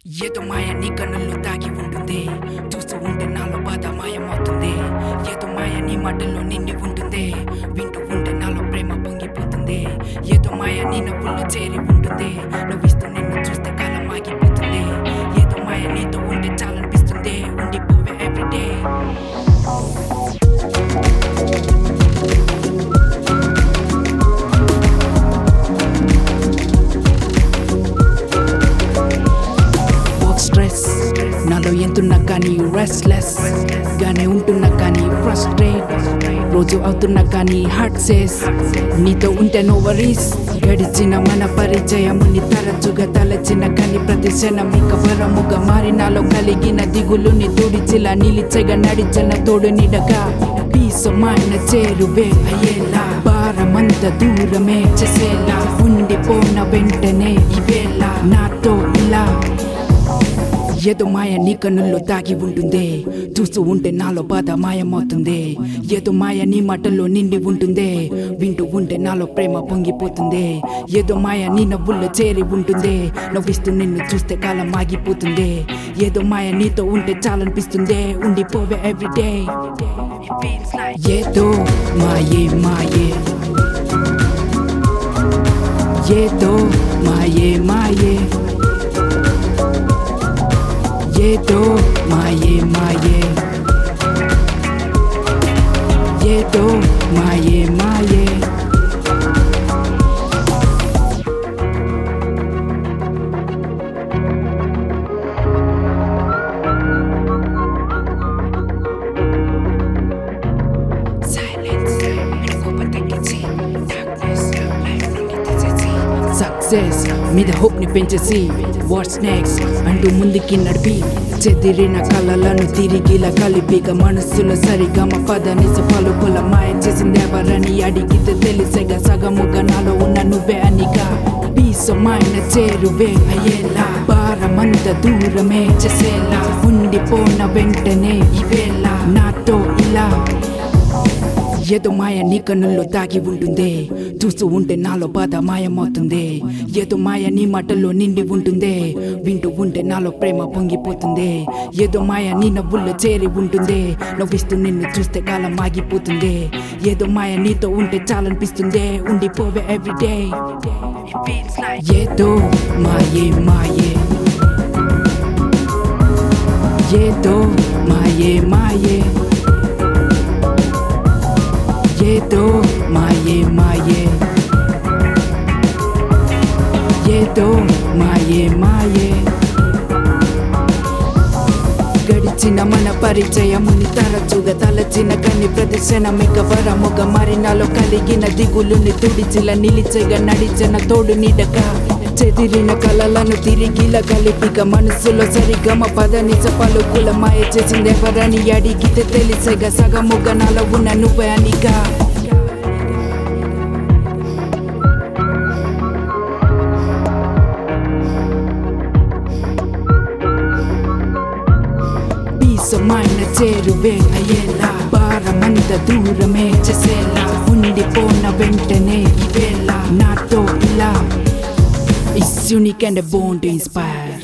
ఏదో మాయ నీ కన్నుల్లో దాగి ఉంటుంది చూస్తూ ఉంటే నాలో బాధ మాయమవుతుంది ఏదో మాయ నీ మాటల్లో నిండి ఉంటుంది వింటూ ఉంటే నాలో ప్రేమ పొంగిపోతుంది ఏదో మాయ నీ నవ్వుల్లో చేరి ఉంటుంది నవ్విస్తూ నిన్ను చూస్తే కాలం ఆగిపోతుంది ఏదో మాయ నీతో ఉంటే చాలనిపిస్తుంది ఉండిపోవే ఎవ్రీడే వర్క్ స్ట్రెస్ నాలో ఎంతున్నా కానీ రెస్ట్లెస్ గానే ఉంటున్నా కానీ ఫ్రస్ట్రేట్ రోజు అవుతున్నా కానీ హార్ట్ సేస్ నీతో ఉంటే నో వరీస్ గడిచిన మన పరిచయముని తరచుగా తలచిన కానీ ప్రతి క్షణం ఇక వరముగా మారి నాలో కలిగిన దిగులుని తుడిచిలా నిలిచగా నడిచిన తోడు నిడగా పీస్ మైన చేరువే అయ్యేలా భారమంత దూరమే చేసేలా ఉండిపోన వెంటనే ఇవేళ నాతో ఇలా ఏదో మాయ నీ కన్నుల్లో దాగి ఉంటుంది చూస్తూ ఉంటే నాలో బాధ మాయమవుతుంది ఏదో మాయ నీ మాటల్లో నిండి ఉంటుంది వింటూ ఉంటే నాలో ప్రేమ పొంగిపోతుంది ఏదో మాయ నీ నవ్వుల్లో చేరి ఉంటుంది నవ్విస్తూ నిన్ను చూస్తే కాలం ఆగిపోతుంది ఏదో మాయ నీతో ఉంటే చాలనిపిస్తుంది ఉండిపోవే ఎవ్రీడే ఏదో మాయే మాయే ఏదో మాయే మాయే ఏదో మాయే మాయే ఏదో మాయే మాయే సక్సెస్ మీద హోప్ ని పెంచేసి వాట్స్ నెక్స్ట్ అంటూ ముందుకి నడిపి చెదిరిన కళలను తిరిగిలా కలిపిక మనస్సులో సరిగా మా పదని పలుకుల మాయ చేసింది ఎవరని అడిగితే తెలిసేగా సగముగా నాలో ఉన్న నువ్వే అనిగా పీసమైన చేరువే అయ్యేలా భారమంత దూరమే చేసేలా ఉండిపోన వెంటనే ఇవేళ నాతో ఇలా ఏదో మాయ నీ కన్నుల్లో దాగి ఉంటుంది చూస్తూ ఉంటే నాలో బాధ మాయమవుతుంది ఏదో మాయ నీ మాటల్లో నిండి ఉంటుంది వింటూ ఉంటే నాలో ప్రేమ పొంగిపోతుంది ఏదో మాయ నీ నవ్వుల్లో చేరి ఉంటుంది నవ్విస్తూ నిన్ను చూస్తే కాలం ఆగిపోతుంది ఏదో మాయ నీతో ఉంటే చాలనిపిస్తుంది ఉండిపోవే ఎవ్రీడే ఏదో మాయే మాయే ఏదో మాయే మాయే ఏదో మాయే మాయే ఏదో మాయే మాయే గడిచిన మన పరిచయముని తరచుగా తలచిన కని ప్రదర్శనమిక వరముగా మరి నాలో కలిగిన దిగులుని తుడిచిల నిలిచగా నడిచిన తోడు నిడగా చెదిరిన కలలను తిరిగిలా కలిపిక మనసులో సరిగమ పదనిస పలుకుల మాయ చేసింది ఎవరని అడిగితే తెలిసగా సగముగా నాలో ఉన్న నువ్వే అనిగా పీసమైన చేరువే అయ్యేలా భారమంత దూరమే చేసేలా ఉండిపోన వెంటనే ఇవేళ నాతో ఇలా It's unique and born to inspire